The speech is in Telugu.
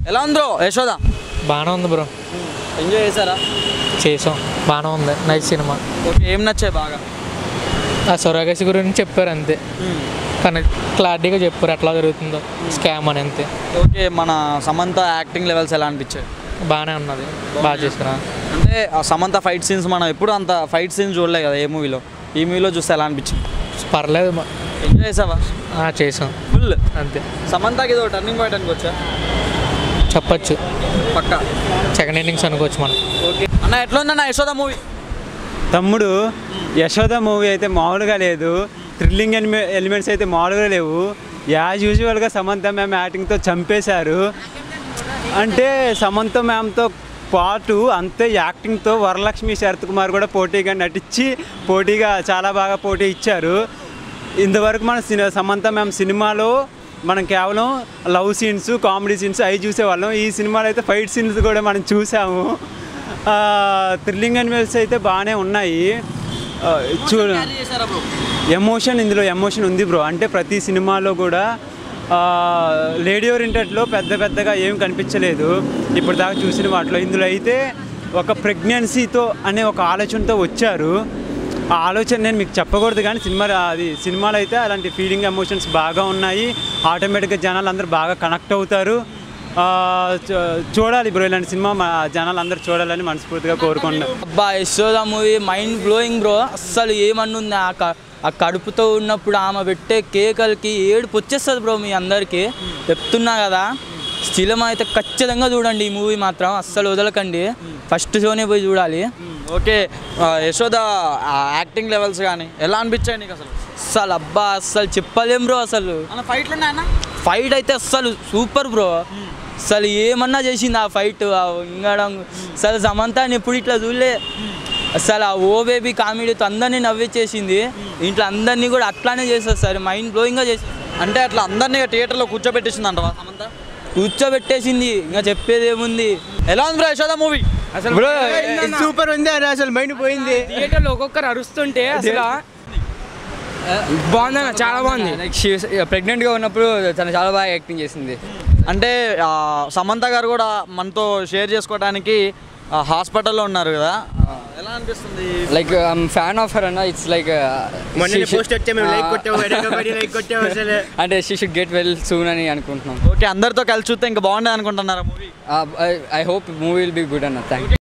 ఎలా ఉంది బ్రో యశోద బాగానే ఉంది బ్రో ఎంజాయ్ చేశారా చేసాం బాగానే ఉంది నైట్ సినిమా ఓకే ఏం నచ్చాయి బాగా ఆ సొరగసి గురించి చెప్పారు అంతే కానీ క్లారిటీగా చెప్పారు ఎట్లా జరుగుతుందో స్కామ్ అని అంతే ఓకే మన సమంత యాక్టింగ్ లెవెల్స్ ఎలా అనిపించాయి బాగానే ఉన్నది బాగా చేసిన అంటే ఆ సమంత ఫైట్ సీన్స్ మనం ఎప్పుడు అంత ఫైట్ సీన్స్ చూడలే కదా ఏ మూవీలో ఈ మూవీలో చూస్తే ఎలా అనిపించింది పర్లేదు బా- ఎంజాయ్ చేసావా ఆ, చేసాం ఫుల్ అంతే సమంతకి ఏదో టర్నింగ్ పాయింట్ అనుకోవచ్చా చెప్పచ్చు పక్కా సెకండ్ ఇన్నింగ్స్ అనుకోవచ్చు మనం ఓకే అన్న ఎట్లా ఉందన్న యశోద మూవీ తమ్ముడు యశోద మూవీ అయితే మామూలుగా లేదు థ్రిల్లింగ్ ఎలిమె ఎలిమెంట్స్ అయితే మామూలుగా లేవు యాజ్ యూజువల్గా సమంత మ్యామ్ యాక్టింగ్తో చంపేశారు అంటే సమంత మ్యామ్తో పాటు అంతే యాక్టింగ్తో వరలక్ష్మి శరత్ కుమార్ కూడా పోటీగా నటించి పోటీగా చాలా బాగా పోటీ ఇచ్చారు ఇంతవరకు మన సినిమా సమంత మ్యామ్ సినిమాలో మనం కేవలం లవ్ సీన్స్ కామెడీ సీన్స్ అవి చూసేవాళ్ళం ఈ సినిమాలో అయితే ఫైట్ సీన్స్ కూడా మనం చూసాము థ్రిల్లింగ్ అనిమల్స్ అయితే బాగానే ఉన్నాయి ఆ, చూడ చేశారా బ్రో ఎమోషన్ ఇందులో ఎమోషన్ ఉంది బ్రో అంటే ప్రతి సినిమాలో కూడా లేడీ ఓరియంటెడ్లో పెద్ద పెద్దగా ఏం కనిపించలేదు ఇప్పుడు దాకా చూసిన వాటిలో ఇందులో అయితే ఒక ప్రెగ్నెన్సీతో అనే ఒక ఆలోచనతో వచ్చారు ఆ ఆలోచన నేను మీకు చెప్పకూడదు కానీ సినిమా అది సినిమాలో అయితే అలాంటి ఫీలింగ్ ఎమోషన్స్ బాగా ఉన్నాయి ఆటోమేటిక్గా జనాలు అందరూ బాగా కనెక్ట్ అవుతారు ఆ, చూ- చూడాలి బ్రో ఇలాంటి సినిమా మా జనాలు అందరూ చూడాలని మనస్ఫూర్తిగా కోరుకుంటున్నాను అబ్బా Yashoda movie mind blowing bro అస్సలు ఏమన్నుంది ఆ క- ఆ కడుపుతో ఉన్నప్పుడు ఆమె పెట్టే కేకలకి ఏడుపు వచ్చేస్తుంది బ్రో మీ అందరికీ చెప్తున్నా కదా సినిమా అయితే ఖచ్చితంగా చూడండి ఈ మూవీ మాత్రం అస్సలు వదలకండి ఫస్ట్ షోనే పోయి చూడాలి ఓకే యశోద యాక్టింగ్ లెవెల్స్ కానీ ఎలా అనిపించాయి నీకు అసలు అస్సలు అబ్బా అస్సలు చెప్పలేం బ్రో అసలు ఫైట్లు ఉన్నాయన్న ఫైట్ అయితే అస్సలు సూపర్ బ్రో అసలు ఏమన్నా చేసింది ఆ ఫైట్ ఆ ఇంగడం అసలు సమంతాన్ని ఎప్పుడు ఇట్లా చూడలే అసలు ఆ ఓ బేబీ కామెడీతో అందరినీ నవ్విచ్చేసింది ఇంట్లో అందరినీ కూడా అట్లానే చేస్తారు సార్ మైండ్ బ్లోయింగ్గా చేసి అంటే అట్లా అందరినీ థియేటర్లో కూర్చోబెట్టేసింది అంటవా సమంత కూర్చోబెట్టేసింది ఇంకా చెప్పేది ఏముంది ఎలా ఉంది bro Yashoda movie bro super ఉంది అని అసలు మైండ్ పోయింది థియేటర్లో ఒక్కొక్కరు అరుస్తుంటే అసలు బాగుందన్న చాలా బాగుంది లైక్ ప్రెగ్నెంట్గా ఉన్నప్పుడు తను చాలా బాగా యాక్టింగ్ చేసింది అంటే ఆ, సమంత గారు కూడా మనతో షేర్ చేసుకోవడానికి ఆ, హాస్పిటల్లో ఉన్నారు కదా ఆ, ఎలా అనిపిస్తుంది like I'm fan of her అన్న ఇట్స్ లైక్ మొన్న పోస్ట్ వచ్చే మేము లైక్ కొట్టాము లైక్ కొట్టాము అసలు అంటే she should get well soon అని అనుకుంటున్నాం ఓకే అందరితో కలిసి చూస్తే ఇంకా బాగుండేది అనుకుంటున్నారా movie I hope movie will be good అన్న థ్యాంక్